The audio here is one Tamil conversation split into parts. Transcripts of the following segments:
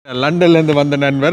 லண்டன்ல இருந்து வந்த நண்பர்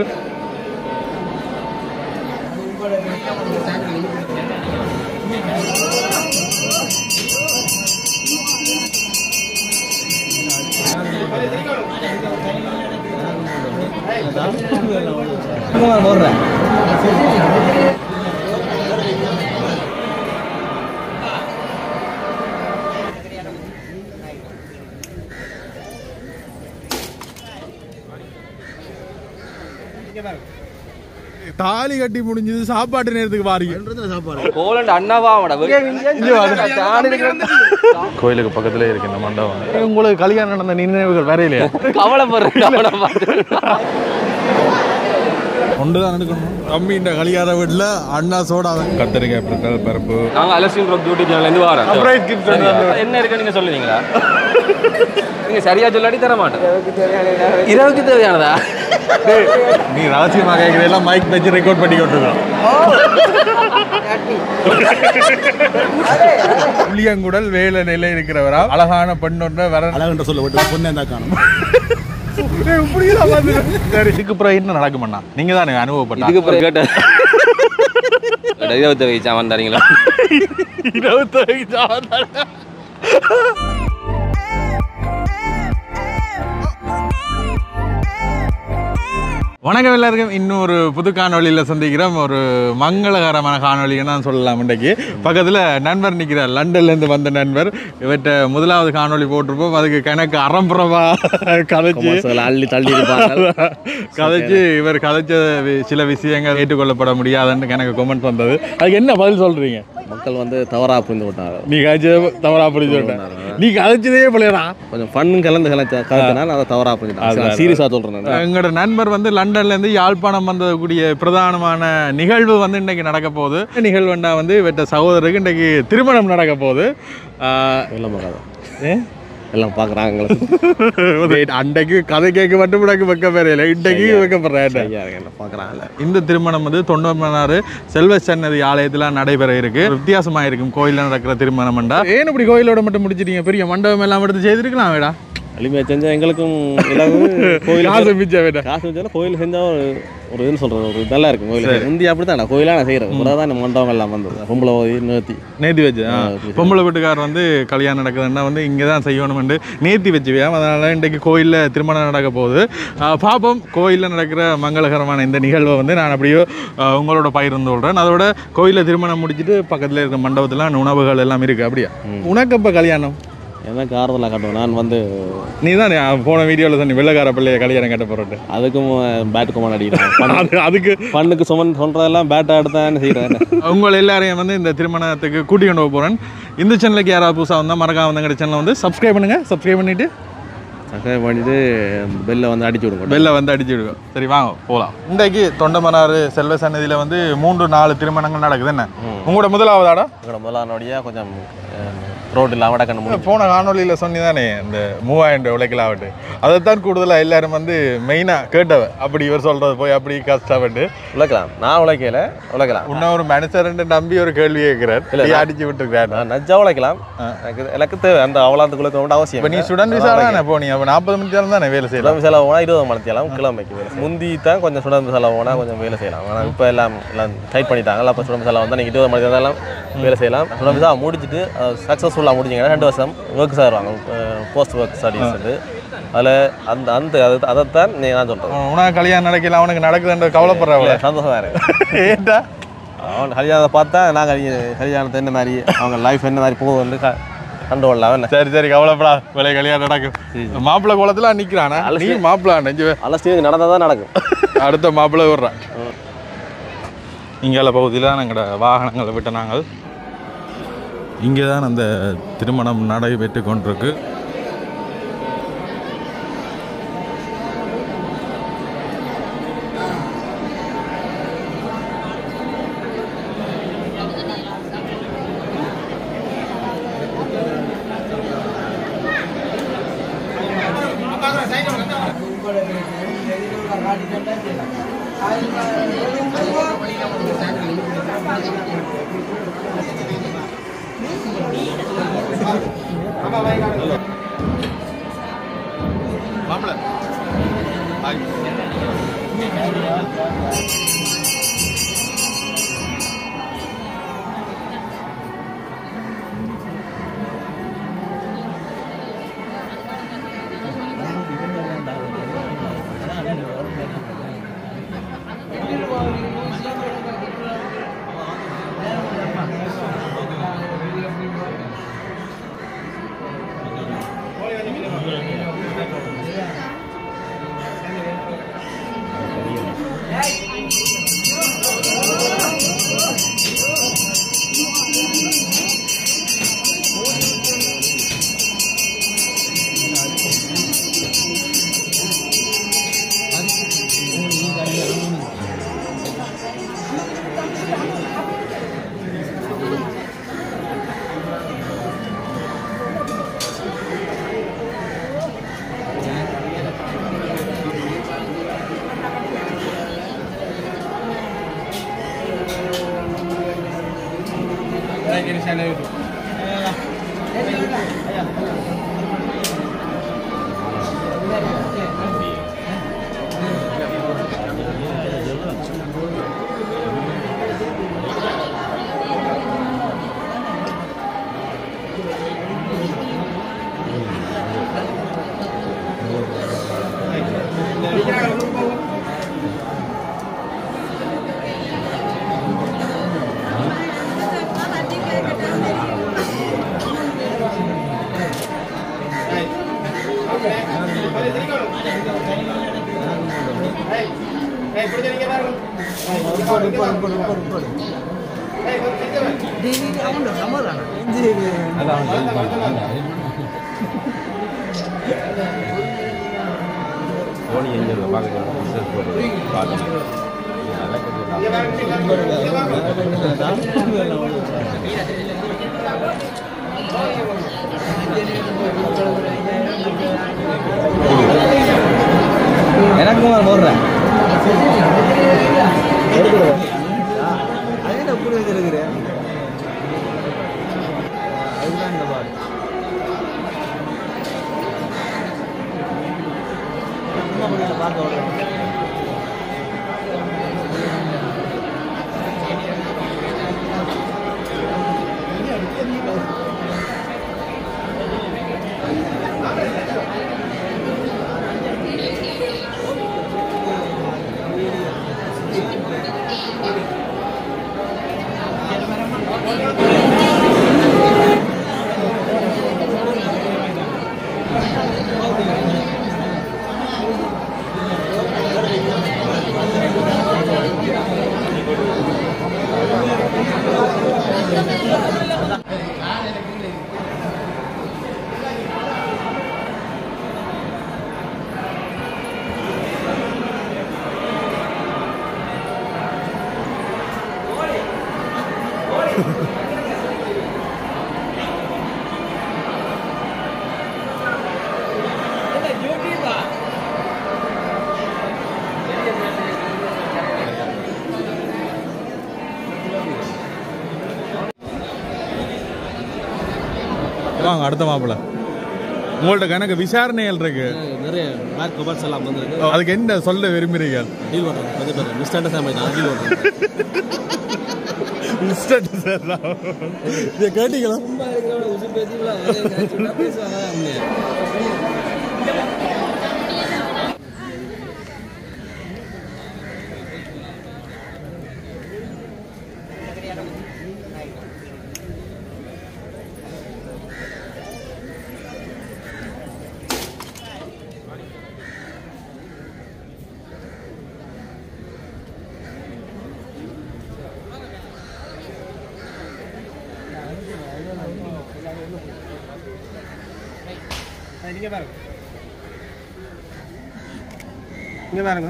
தாலி கட்டி முடிஞ்சது சாப்பாட்டு நேரத்துக்கு வாரிங்க போலண்ட் அண்ணாவாமடா கோயிலுக்கு பக்கத்துல இருக்கு இந்த மண்டபம் உங்களுக்கு கல்யாணம் நடந்த நினைவுகள் வேற இல்லையா கவலைப்படுறேன் கவலைப்படுறேன் ஒன்றுதான் எடுக்கணும் தம்பி இந்த கல்யாண வீட்டுல அண்ணா சோடா கத்தரிக்காய் பிரித்தல் பருப்பு நாங்க அலசின் ரோக் பியூட்டி சேனல்ல இருந்து வரேன் Surprise gift சரியா? என்ன இருக்கு நீங்க சொல்லுவீங்களா நீங்க சரியா சொல்லாடி தர மாட்டேன் இரவுக்கு தேவையானதா நீ ரகசியமாக கேட்கிறதெல்லாம் மைக் வச்சு ரெக்கார்ட் பண்ணி கொண்டிருக்கோம் புளியங்குடல் வேலை நிலை இருக்கிறவரா அழகான பெண்ணொன்ற வர அழகன்ற சொல்ல விட்டு பொண்ணே தான் காணும் சரி இதுக்கு அப்புறம் என்ன நடக்குமண்ணா நீங்க தானே அனுபவப்பட்டா இதுக்கு அப்புறம் கேட்டேன் இருபத்தி வயசு அவன் தரீங்களா வணக்கம் எல்லாருக்கும் இன்னும் ஒரு புது காணொளியில் சந்திக்கிறோம் ஒரு மங்களகரமான காணொளின்னு தான் சொல்லலாம் இன்றைக்கு பக்கத்தில் நண்பர் நிற்கிறார் லண்டன்லேருந்து வந்த நண்பர் இவர்கிட்ட முதலாவது காணொளி போட்டிருப்போம் அதுக்கு கணக்கு அறம்புறமா கதைச்சு அள்ளி தள்ளி இருப்பாங்க கதைச்சு இவர் கதைச்ச வி- சில விஷயங்கள் ஏற்றுக்கொள்ளப்பட முடியாதுன்னு எனக்கு கமெண்ட் வந்தது அதுக்கு என்ன பதில் சொல்றீங்க மக்கள் வந்து தவறாக புரிந்து விட்டாங்க நீ கதைச்சது தவறா புரிஞ்சு விட்டேன் நீ கதைச்சதே பிள்ளையடா கொஞ்சம் ஃபன்னு கலந்து கலந்து கலந்துனா அதை தவறாக புரிஞ்சுட்டாங்க சீரியஸாக சொல்கிறேன் நான் எங்களோட நண்பர் வந்து லண்டன்ல இருந்து யாழ்ப்பாணம் வந்தக்கூடிய பிரதானமான நிகழ்வு வந்து இன்னைக்கு நடக்க போகுது நிகழ்வுண்டா வந்து இவற்ற சகோதரருக்கு இன்னைக்கு திருமணம் நடக்க போகுது ஆஹ், எல்லாம் பார்க்காத ஏ? எல்லாம் பார்க்குறாங்க Wait, அன்றைக்கு கதை கேட்க மட்டும் எனக்கு வைக்க பேரையில இன்றைக்கு வைக்கப்படுறேன் ஐயா எல்லாம் பார்க்குறாங்கல்ல இந்த திருமணம் வந்து தொண்டமனாறு செல்வ சன்னதி ஆலயத்துல நடைபெற இருக்கு வித்தியாசமா இருக்கும் கோயில்ல நடக்கிற திருமணம்டா ஏன் இப்படி கோயிலோட மட்டும் முடிச்சிட்டீங்க பெரிய மண்டபம் எல்லாம் எடுத்து செய்திருக்கலாம் வேடா எளிமையாக செஞ்சால் எங்களுக்கும் இலவு கோயில் காசு மிச்சம் வேடா காசு வச்சாலும் கோயில் செஞ்சால் ஒரு ஒரு இதுன்னு சொல்கிறது ஒரு நல்லா இருக்கும் கோயில் முந்தி அப்படி தான் கோயிலாக நான் செய்கிறேன் ஒரு தான் மண்டபம் எல்லாம் வந்தது பொம்பளை போய் நிறுத்தி நேத்தி வச்சு ஆ. அப்படி பொம்பளை வீட்டுக்காரர் வந்து கல்யாணம் நடக்குதுன்னா வந்து இங்கே தான் செய்யணும்னு நேத்தி வச்சுவியாம் அதனால இன்றைக்கு கோயிலில் திருமணம் நடக்க போகுது ஆ, பாப்போம் கோயிலில் நடக்கிற மங்களகரமான இந்த நிகழ்வை வந்து நான் அப்படியே ஆ, உங்களோட பகிர்ந்து கொள்கிறேன் அதோட கோயிலில் திருமணம் முடிச்சிட்டு பக்கத்தில் இருக்கிற மண்டபத்தில் உணவுகள் எல்லாம் இருக்குது அப்படியா உனக்கு இப்போ கல்யாணம் எனக்கு ஆறுதலாக காட்டுவேன் நான் வந்து நீ தான் போன வீடியோவில் சொன்னி வெள்ளக்கார பிள்ளைய கல்யாணம் கட்ட போகிறேன் அதுக்கும் பேட் கொமான் அடிக்கிறேன் அது அதுக்கு பண்ணுக்கு சுமன் சொல்கிறதெல்லாம் பேட்டை எடுத்தான் செய்கிறேன் உங்கள் எல்லாரையும் வந்து இந்த திருமணத்துக்கு கூட்டி கொண்டு போக போகிறேன் இந்த சேனலுக்கு யாராவது புதுசாக வந்தால் மறக்காம வந்து சேனலை வந்து சப்ஸ்கிரைப் பண்ணுங்கள் சப்ஸ்கிரைப் பண்ணிவிட்டு சப்ஸ்கிரைப் பண்ணிட்டு பெல்லை வந்து அடிச்சு விடுங்க பெல்லை வந்து அடிச்சு விடுவோம் சரி வாங்க போகலாம் இன்றைக்கு தொண்டமனாறு செல்வ சன்னதியில் வந்து மூன்று நாலு திருமணங்கள் நடக்குது என்ன உங்களோட முதலாவதாடா எங்களோட முதலானோடைய கொஞ்சம் ரோடு இல்லாமல் கண்ணு முடியும் போன காணொலியில் சொன்னி தானே இந்த மூவாயிரம் உழைக்கலாவட்டு அதைத்தான் கூடுதலாக எல்லாரும் வந்து மெயினாக கேட்டவ அப்படி இவர் சொல்கிறது போய் அப்படி கஷ்டப்பட்டு உழைக்கலாம் நான் உழைக்கல உழைக்கலாம் இன்னும் ஒரு மனுஷன் நம்பி ஒரு கேள்வி கேட்கிறார் இல்ல, இல்ல அடிச்சு விட்டுருக்காரு நான் நஜ்ஜா உழைக்கலாம் எனக்கு எனக்கு தேவை அந்த அவ்வளோத்துக்குள்ள வேண்டிய அவசியம் இப்போ நீ ஸ்டூடெண்ட் விசா தானே போனீங்க அப்போ நாற்பது மணி நேரம் தானே வேலை செய்யலாம் சுடம்பு செலவு போனால் இருபது மணி தேலாம் கிலோமைக்கு வேலை முந்தி தான் கொஞ்சம் சுடம்பு செலவு போனால் கொஞ்சம் வேலை செய்யலாம் ஆனால் இப்போ எல்லாம் எல்லாம் டைட் பண்ணிட்டாங்க அப்போ சுடம்பு செலவு வந்தால் நீங்கள் இருபது மணி நேரம் எல்லாம் வேலை செய்யலாம் சுடம்பு செலவு முடிச்சுட்டு சக்ஸஸ்ஃபுல்லாக முடிச்சிங்கன்னா ரெண்டு வருஷம் ஒர்க் சாருவாங்க போஸ்ட் ஒர்க் ஸ்டடீஸ் அதில் அந்த அந்த அதை அதைத்தான் நீ நான் சொல்கிறேன் உனக்கு கல்யாணம் நடக்கல அவனுக்கு நடக்குதுன்ற கவலைப்படுறவள சந்தோஷம் தான் இருக்கு ஏன்டா அவன் கல்யாணத்தை பார்த்தா நான் கல்யாண கல்யாணத்தை என்ன மாதிரி அவங்க லைஃப் என்ன மாதிரி போகுதுன்னு க கண்டு கொள்ளலாம் என்ன சரி சரி கவலைப்படா விலை கல்யாணம் நடக்கும் மாப்பிள்ளை குளத்துல நிக்கிறானா நீ மாப்பிள்ளை நெஞ்சு அல்ல ஸ்டேஜ் நடந்தால் தான் நடக்கும் அடுத்த மாப்பிள்ளை விடுறான் இங்கால பகுதியில் தான் எங்களோட வாகனங்களை விட்டு நாங்கள் இங்கே தான் அந்த திருமணம் நடைபெற்று கொண்டிருக்கு மாப்பிள்ளை தோனி எங்கே பார்க்க எனக்கு போடுறேன் வாங்க அடுத்த மாப்பிள்ள உங்கள்ட்ட கணக்கு விசாரணைகள் இருக்கு நிறைய பேக் கவர்ஸ் எல்லாம் வந்துருக்கு அதுக்கு என்ன சொல்ல விரும்புறீங்க டீல் பண்ணுறோம் கொஞ்சம் பேர் மிஸ் அண்டர்ஸ்டாண்ட் நான் டீல் பண்ணுறேன் இதை கேட்டீங்களா சும்மா இருக்கிறவங்க உசு பேசி பேசுவாங்க உண்மையா இங்கே பாருங்க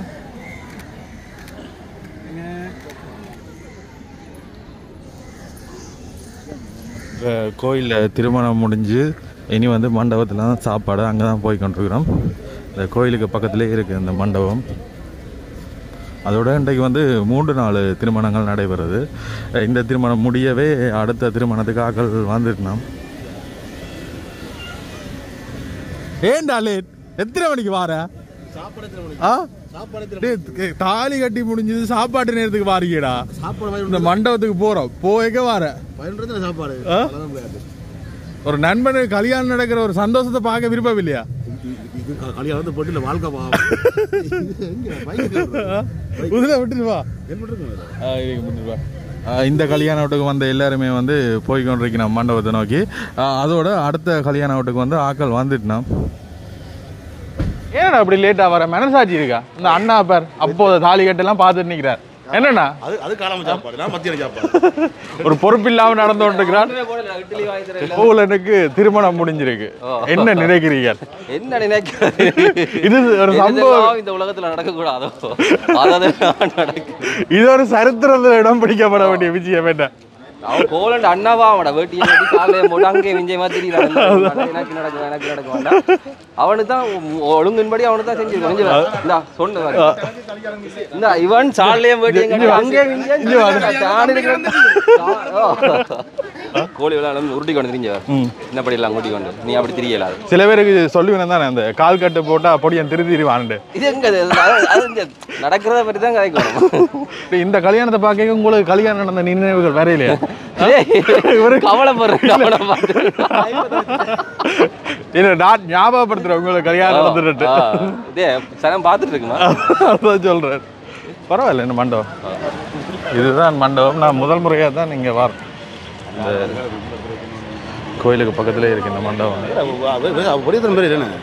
இப்போ கோயிலில் திருமணம் முடிஞ்சு இனி வந்து மண்டபத்தில் தான் சாப்பாடு அங்கே தான் போய் கொண்டிருக்கிறோம் இந்த கோயிலுக்கு பக்கத்துலேயே இருக்குது இந்த மண்டபம் அதோட இன்றைக்கு வந்து மூன்று நாலு திருமணங்கள் நடைபெறுது இந்த திருமணம் முடியவே அடுத்த திருமணத்துக்கு ஆக்கள் வந்துருக்கணும் ஏன்டா லேட் எத்தனை மணிக்கு வார ஆ டேய், தாலி கட்டி முடிஞ்சது சாப்பாட்டு நேரத்துக்கு வாரீங்கடா சாப்பாடு இந்த மண்டபத்துக்கு போறோம் போய்க்க வார பதினொன்று சாப்பாடு ஆ? அதெல்லாம் முடியாது. ஒரு நண்பனுக்கு கல்யாணம் நடக்கிற ஒரு சந்தோஷத்தை பார்க்க விருப்பம் இல்லையா இது க- கல்யாணம் வந்து போட்டு இல்லை வாழ்க்கை பா எங்க பைக்கு உதில விட்டுட்டு வா என்ன பண்ணுறது ஆ, இதுக்கு முன்னுக்கு வா. ஆ, இந்த கல்யாண வீட்டுக்கு வந்த எல்லாருமே வந்து போய் கொண்டிருக்கணும் மண்டபத்தை நோக்கி ஆ, அதோட அடுத்த கல்யாண வீட்டுக்கு வந்து ஆக்கள் வந்துட்டுனோம் ஏன்னா அப்படி லேட்டா வர மனசாட்சி இருக்கா இந்த அண்ணா பேர் அப்போது தாலி கட்டெல்லாம் பார்த்துட்டு நிற்கிறார் என்னண்ணா அது அது காலம சாப்பாடு நான் மத்தியான சாப்பாடு ஒரு பொறுப்பில்லாம நடந்து கொண்டிருக்கிறான் இட்லி வாங்கி தரேன் எனக்கு திருமணம் முடிஞ்சிருக்கு என்ன நினைக்கிறீர்கள் என்ன நினைக்கிறது இது ஒரு சம்பவம் இதெல்லாம் இந்த உலகத்துல நடக்க கூடாதோ அதான் நடக்கு இது ஒரு சரித்திரத்தில் இடம் பிடிக்கப்பட வேண்டிய விஷயம் என்ன அவன் போலண்ட் அண்ணாவா அவனோட வேட்டியை கட்டி காலையை போட்டு அங்கே விஞ்சை மாதிரி எனக்கு நடக்கும் எனக்கு நடக்கும் வேண்டாம் அவனுக்கு தான் ஒழுங்கின்படி அவனுக்கு தான் செஞ்சிருக்கோம் இங்க வா. இந்தா சொன்ன இந்த இவன் சாலையும் வேட்டியும் கட்டி அங்கே விஞ்சை தான் இருக்கிறேன் கோழி விளையாடும் உருட்டி கொண்டு திரிஞ்ச என்னப்படி எல்லாம் கூட்டி கொண்டு நீ அப்படி திரியலாது சில பேருக்கு சொல்லுவேன் தானே அந்த கால் கட்டு போட்டா பொடியன் திருத்திடுவான்ட்டு இது எங்க இது? அது- அது இந்த நடக்கிறத பற்றி தான் கதைக்கணும் இந்த கல்யாணத்தை பார்க்க உங்களுக்கு கல்யாணம் நடந்த நினைவுகள் வேற இல்லையா ஒரு கவலைப்படுறேன் கவலைப்படுறேன் இல்ல நான் ஞாபகப்படுத்துறேன் உங்களுக்கு கல்யாணம் நடந்துட்டு ஆ, இதே சனம் பார்த்துட்டு இருக்குமா அதான் சொல்றேன் பரவாயில்ல இந்த மண்டபம் இதுதான் மண்டபம் நான் முதல் முறையாக தான் இங்கே வரேன் இந்த கோயிலுக்கு பக்கத்துல இருக்கு இந்த மண்டபம் ஒரே தரம் பேர் என்ன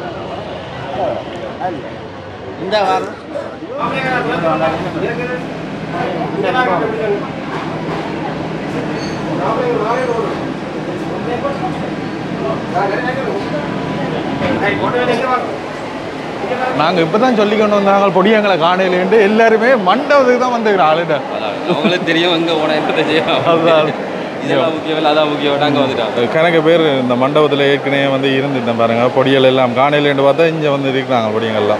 நாங்க இப்பதான் சொல்லி கொண்டு வந்தாங்க பொடியங்களை காணையிலேண்டு எல்லாருமே மண்டபத்துக்கு தான் வந்துக்கிறோம் ஆளுட அவங்களுக்கு தெரியும் எங்க போனா என்ன செய்யும் அதுதான். இதெல்லாம் முக்கியம் இல்லை அதான் முக்கியம் நாங்க வந்துட்டோம் கணக்கு பேர் இந்த மண்டபத்தில் ஏற்கனவே வந்து இருந்துட்டேன் பாருங்க பொடியல் எல்லாம் காணையிலேண்டு பார்த்தா இங்கே வந்து இருக்கிறாங்க பொடியங்கள்லாம்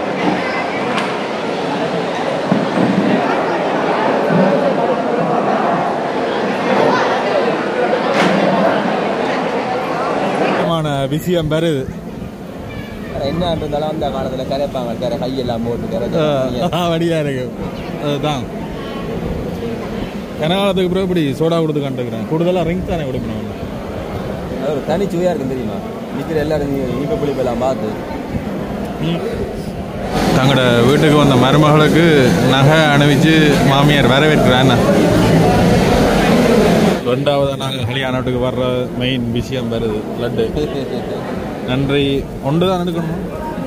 விஷயம் பெறுது என்ன இருந்தாலும் அந்த காலத்துல கரைப்பாங்க கரை கையெல்லாம் போட்டு கரை வடியா இருக்கு அதுதான் கனகாலத்துக்கு பிறகு இப்படி சோடா கொடுத்து கண்டுக்கிறேன் கூடுதலாக ரிங் தானே கொடுக்கணும் அது ஒரு தனி சுவையா இருக்கும் தெரியுமா நிக்கிற எல்லாரும் இனிப்பு புளிப்பெல்லாம் பார்த்து தங்களோட வீட்டுக்கு வந்த மருமகளுக்கு நகை அணிவிச்சு மாமியார் வரவேற்கிறான் ரெண்டாவது நாங்கள் கல்யாணத்துக்கு வர்ற மெயின் விஷயம் வருது லட்டு நன்றி ஒன்று தான் எடுக்கணும்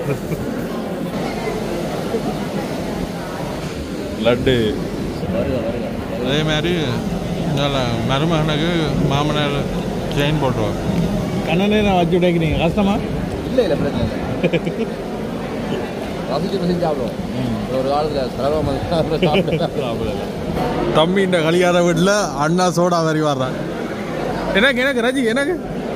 லட்டு அதே மாதிரி மருமகனுக்கு மாமனார் செயின் போட்டுருவோம் கண்ணனே நான் வச்சு விடைக்கிறீங்க கஷ்டமா இல்ல இல்ல பிரச்சனை இல்லை ரசிச்சு ரசிச்சு சாப்பிடுவோம் ஒரு காலத்துல சிரமம் சாப்பிடுவேன் தம்பி இந்த கல்யாண வீட்டில் அண்ணா சோடா வரி வர்றான் எனக்கு எனக்கு ரஜி எனக்கு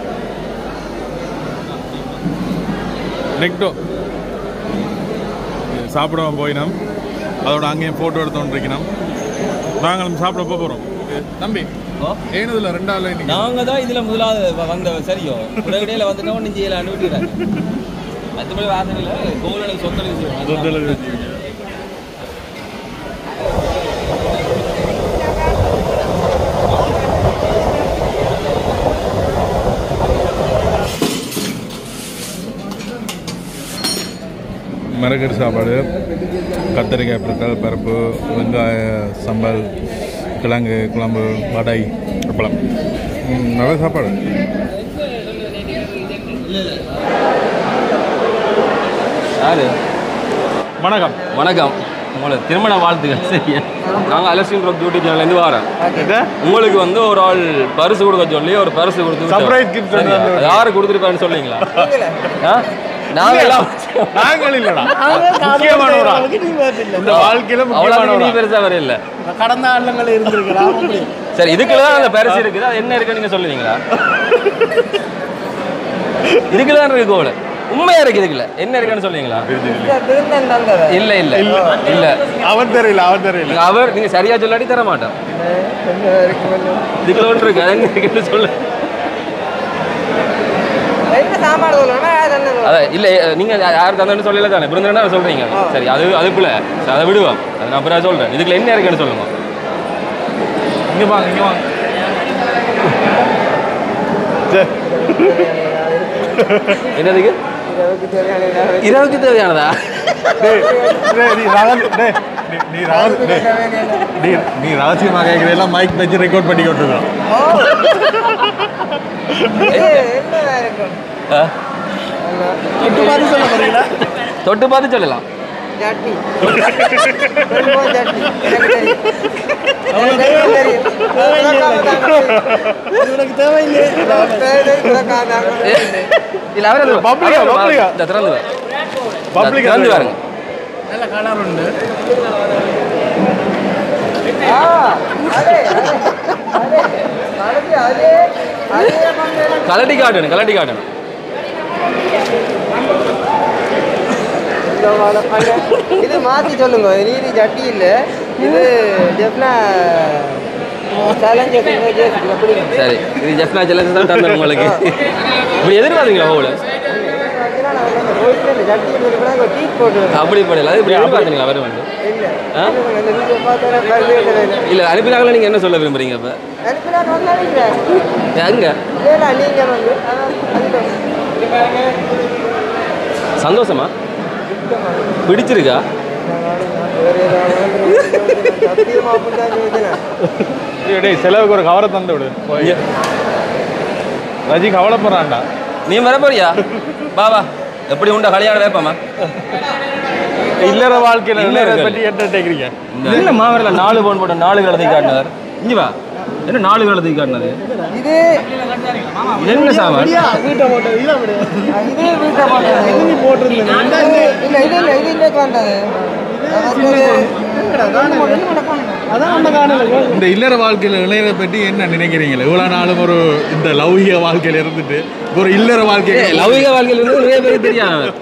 நெக்டோ சாப்பிடவும் போயினோம் அதோட அங்கேயும் ஃபோட்டோ எடுத்து இருக்கணும் நாங்களும் சாப்பிட போக போகிறோம் தம்பி ஏனதுல ரெண்டாவது லைன் நாங்க தான் இதுல முதலாவது வ- வந்த சரியோ உடனடியில வந்துட்டோம் நீங்க இதில் அனுப்பிடுறேன் மற்றபடி வாசனை இல்லை கோவிலுக்கு சொந்த விஷயம் மிளகரி சாப்பாடு கத்தரிக்காய் பிறத்தல் பருப்பு வெங்காய சம்பல் கிழங்கு குழம்பு வடை அப்பளம் ம், நல்ல சாப்பாடு யாரு வணக்கம் வணக்கம் உங்களை திருமண வாழ்த்துக்கள் சரியா நாங்கள் அலசின் ரோக் யூடியூப் சேனல்லேருந்து வரோம் உங்களுக்கு வந்து ஒரு ஆள் பரிசு கொடுக்க சொல்லி ஒரு பரிசு கொடுத்து Surprise gift சரியா? வந்து- யாரு கொடுத்துருப்பாருன்னு சொல்றீங்களா ஆ? நாங்க எல்லாம் நாங்கள் இல்லடா முக்கியமானவரா இந்த வாழ்க்கையில அவ்வளவு நீ முக்கியமானவரா பெருசா வர இல்ல கடந்த ஆண்டுகள் இருந்திருக்கலாம் அப்படி சரி இதுக்குள்ள தான் அந்த பரிசு இருக்குது அது என்ன இருக்குன்னு நீங்க சொல்லுவீங்களா இதுக்குள்ள தான் இருக்கு கோவில் உண்மையா இருக்கு இதுக்குள்ள என்ன இருக்குன்னு சொல்லுவீங்களா இல்ல இல்ல இல்ல அவன் தெரியல அவன் தெரியல நீங்க அவர் நீங்க சரியா சொல்லாடி தர மாட்டோம் இதுக்குள்ள ஒன்று இருக்கு அது என்ன இருக்குன்னு சொல்லு என்ன சாமான் சொல்லணும்னா அதான் இல்லை நீங்கள் யார் தந்தேன்னு சொல்லல தானே விருந்தினா சொல்கிறீங்க சரி அது அதுக்குள்ள சரி, அதை விடுவோம் அதை நான் அப்புறம் சொல்கிறேன் இதுக்குள்ள என்ன இருக்குன்னு சொல்லுங்க இங்கே வாங்க இங்கே வாங்க சரி என்னதுக்கு இரவுக்கு தேவையானதா டேய், டேய், நீ ரகசி- டேய், நீ- நீ ரகசி- டேய், நீ- நீ ரகசியமாக கேட்குறதெல்லாம் மைக் வச்சு ரெக்கார்ட் பண்ணி கொட்டுருக்கோம் ஆ? தொட்டு பார்த்து சொல்ல போறீங்களா தொட்டு பார்த்து சொல்லலாம் உனக்கு தேவையில்லை இல்லை அவரே அது- பப்ளிக்கா, அவரே பப்ளிக்கா. இந்த திறந்து பாரு. பப்ளிக் திறந்து பாருங்க நல்ல கலர் உண்டு கலட்டி காட்டணும் கலட்டி காட்டணும் இது மாத்தி சொல்லுங்க நீதி ஜட்டி இல்ல இது ஜெப்னா சேலஞ்ச் அப்படி சரி இது ஜெஃப்னா சேலஞ்ச் தான் தந்தேன் உங்களுக்கு இப்படி எதிர்பார்த்தீங்களா ஹோல ஜட்டி இருக்கா டீ போட்டு அப்படி பண்ணல அது இப்படி எதிர்பார்த்தீங்களா வரும் வந்து இல்ல ஆ? இந்த வீடியோ பார்த்தா இல்லை அனுப்பினாங்களா நீங்கள் என்ன சொல்ல விரும்புறீங்க இப்போ அனுப்பினார் வந்தாலும் எங்க இல்ல நீங்க வந்து அதான் அதுதான். சந்தோஷமா பிடிச்சிருக்கா வேற ஏதாவது சத்தியமா அப்படிதான் யோசனை டேய் செலவுக்கு ஒரு கவரை தந்து விடு போய். ரஜி கவலைப்படுறான்டா நீ வர போறியா வா வா எப்படி உண்டா கல்யாணம் வேப்பாமா இல்லற வாழ்க்கையில இல்லற இல்லற வாழ்க்கை. பற்றி என்ன கேட்குறீங்க இல்ல மாவரில் நாலு பவுன் போட்ட நாலு கலத்தை காட்டினார் இங்க வா என்ன நாலு கலத்தை காட்டினாரு இது என்ன சாமான் வீட்டை போட்டது இதான் விடு. இது வீட்டை போட்டது இது நீ போட்டிருந்தேன் இல்ல இது இல்ல இது இன்னைக்கு வந்தது அதான் அந்த காணல இந்த இல்லற வாழ்க்கையில இளையரை பற்றி என்ன நினைக்கிறீங்களே இவ்வளோ நாளும் ஒரு இந்த லௌகிக வாழ்க்கையில இருந்துட்டு ஒரு இல்லற வாழ்க்கை லௌகிக வாழ்க்கையில் இருந்து நிறைய பேருக்கு தெரியாது அவர்.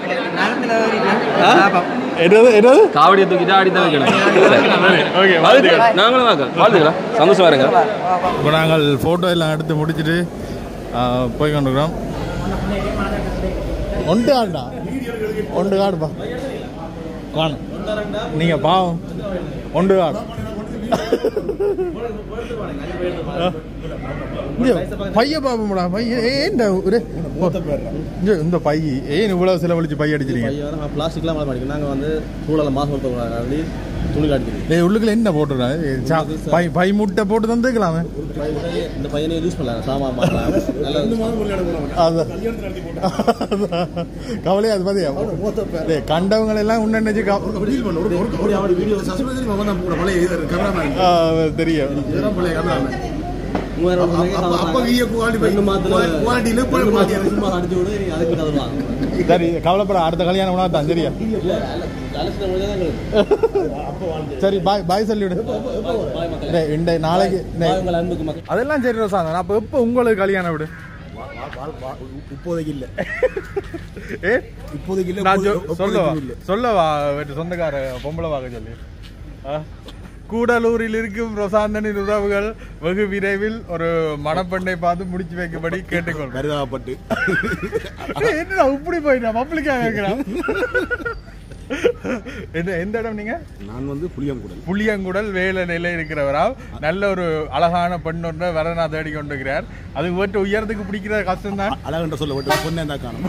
என்னது என்னது காவடியை தூக்கிட்டு ஆடி தான் வைக்கணும் ஓகே வாழ்த்துக்கள். நாங்களும் வாங்க வாழ்த்துக்கலாம் சந்தோஷமா இருங்க இப்போ நாங்கள் ஃபோட்டோ எல்லாம் எடுத்து முடிச்சுட்டு போய் கொண்டிருக்கிறோம் ஒன்று காடுடா ஒன்று காடுப்பா காணும் நீங்கள் பாவம் ஒன்று காடு இங்க பைய பாப்போம்டா பைய ஏன் இந்த ஒரு இங்க இந்த பை ஏன் இவ்வளவு செலவழிச்சு பை அடிச்சிருக்கீங்க பிளாஸ்டிக்லாம் வளர மாட்டேங்குது நாங்கள் வந்து சூழலை மாசுபடுத்த துணி காட்டுது டேய் உள்ளுக்குள்ள என்ன போட்டுறாங்க பை பை முட்டை போட்டு தந்துக்கலாமே இந்த பையனை யூஸ் பண்ணலாம் சாமான் மாற்றலாம் நல்ல அதான் கவலையா அது பாத்தியா டேய், கண்டவங்க எல்லாம் உன்ன நினைச்சு கவ- ரீல் பண்ண ஒரு ஒரு ஒரு அவரு வீடியோ சஸ்பென்ஸ் அவன் தான் கூட பழைய இது கேமராமேன் ஆ, தெரியும் இதெல்லாம் பழைய கேமராமேன் மூவாயிரம் அப்ப அப்ப ஈய குவாலிட்டி ரெண்டு மாதத்துல குவாலிட்டியில போய் ரெண்டு மாத்தி மாதத்துல சும்மா அடிச்சு விடு நீ அதுக்கு தருவாங்க சரி கவலைப்பட அடுத்த கல்யாணம் உணவு தான் சரியா அலசின முடிஞ்சா தான் எங்களுக்கு சரி பாய் பாய் சொல்லிவிடு டேய், இந்த நாளைக்கு டேய், உங்கள் அன்புக்கு மக்கள் அதெல்லாம் சரி ரோசாங்க அப்போ எப்போ உங்களுக்கு கல்யாணம் விடு இப்போதைக்கு இல்ல ஏ இப்போதைக்கு இல்ல நான் சொ- இப்போதைக்கு சொல்லவா இல்ல சொல்லவா வெட்டு சொந்தக்கார பொம்பளை வாங்க சொல்லி ஆ? கூடலூரில் இருக்கும் ரொசாந்தனின் உறவுகள் வெகு விரைவில் ஒரு மணப்பெண்ணை பார்த்து முடிச்சு வைக்கும்படி கேட்டுக்கொள்றேன் பரிதாபப்பட்டு ஏய், என்னடா இப்படி போயிட்டா பப்ளிக்கா கேட்கிறான் என்ன எந்த இடம் நீங்க நான் வந்து புளியங்குடல் புளியங்குடல் வேலை நிலை இருக்கிறவரா நல்ல ஒரு அழகான பெண் ஒன்றை வரனா தேடி கொண்டிருக்கிறார் அது வீட்டு உயரத்துக்கு பிடிக்கிற கஷ்டம் தான் அழகன்ற சொல்ல விட்டு பொண்ணே தான் காணும்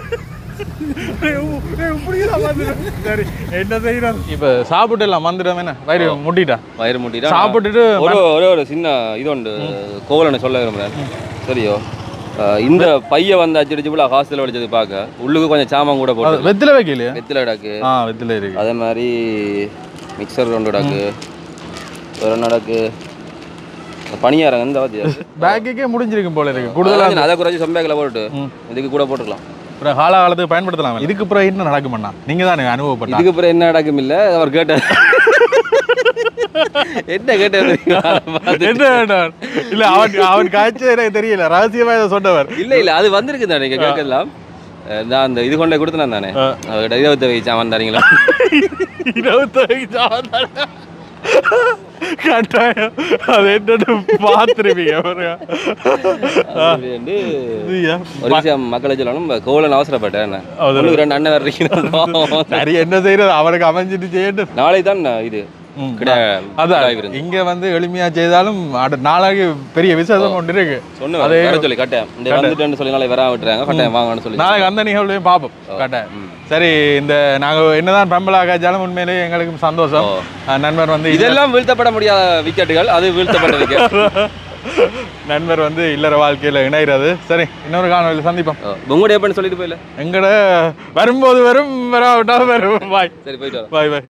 சரி என்ன செய்யறோம் இப்ப சாப்பிட்டு எல்லாம் வந்துடும் என்ன வயிறு முட்டிட்டா வயிறு முட்டிட்டா சாப்பிட்டுட்டு ஒரு ஒரே ஒரு சின்ன இது உண்டு கோவலனை சொல்ல விரும்புறேன் சரியோ அஹ் இந்த பைய வந்து அடிச்சு இவ்வளோ ஹாஸ்டலில் வடிச்சது பார்க்க உள்ளுக்கு கொஞ்சம் சாமான் கூட போட்டு வெத்தில வைக்கலையா வெத்தில டக்கு ஆ வெத்தில இருக்கு அதே மாதிரி மிக்சர் ரெண்டு டக்கு வேற நடக்கு பணியாரம் இந்த வாத்தியா பேக்குக்கே முடிஞ்சிருக்கும் போல இருக்கு கூடுதலா அதை குறைச்சி சொம்பேக்கில் போட்டு இதுக்கு கூட போட்டுக்கலாம் அப்புறம் காலகாலத்துக்கு பயன்படுத்தலாம் இதுக்கு அப்புறம் என்ன நடக்குமண்ணா நீங்க தானே அனுபவப்பட்டா இதுக்கு அப்புறம் என்ன நடக்கும் இல்ல அவர் கேட்டார் என்ன கேட்டார் என்ன வேண்டாம் இல்ல அவன் அவன் காய்ச்சல் எனக்கு தெரியல ரகசியமா இதை சொன்னவர் இல்ல இல்ல அது வந்திருக்கு தானே நீங்க கேட்கலாம் அஹ் நான் அந்த இது கொண்டே கொடுத்தேன் தானே அவர்கிட்ட இருபத்தி வயசு அவன் தரீங்களா இருபத்தி கட்டாயம் அது என்னன்னு பார்த்துருப்பீங்க பாருங்க. அது வந்து ஐயா, ஒரு விஷயம் மக்களை சொல்லணும் கோவலன் அவசரப்பட்டேன் என்ன அவசரம். உங்களுக்கு ரெண்டு அண்ணன் வேற இருக்கணும் சரி என்ன செய்யறது அவருக்கு அமைஞ்சிட்டு செய்யட்டும் நாளை தான் இது ம். கிடை அதான் கிடாய் விருந்து. இங்க வந்து எளிமையா செய்தாலும் அடுத்த நாளாகி பெரிய விசேஷம் கொண்டு இருக்கு சொன்னேன் அதே- வர சொல்லி கட்டாயம் இந்த வந்துட்டேன்னு சொல்லி நாளை வர விட்டுறாங்க கட்டாயம் வாங்கன்னு சொல்லி நாளைக்கு அந்த நிகழ்வையும் பார்ப்போம் கட்டாயம் சரி இந்த நாங்க என்னதான் பிரம்பலா காய்ச்சாலும் உண்மையிலேயே எங்களுக்கு சந்தோஷம் அஹ் நண்பர் வந்து இதெல்லாம் இதெல்லாம் வீழ்த்தப்பட முடியாத விக்கெட்டுகள் அது வீழ்த்தப்பட்ட விக்கெட் நண்பர் வந்து இல்லற வாழ்க்கையில இணைகிறது சரி இன்னொரு காணொலியில் சந்திப்போம் உங்களுடைய எப்படின்னு சொல்லிட்டு போயில எங்கட வரும்போது வரும் வராவிட்டா வரும் பாய் சரி போயிட்டு வரோம் பாய் பாய்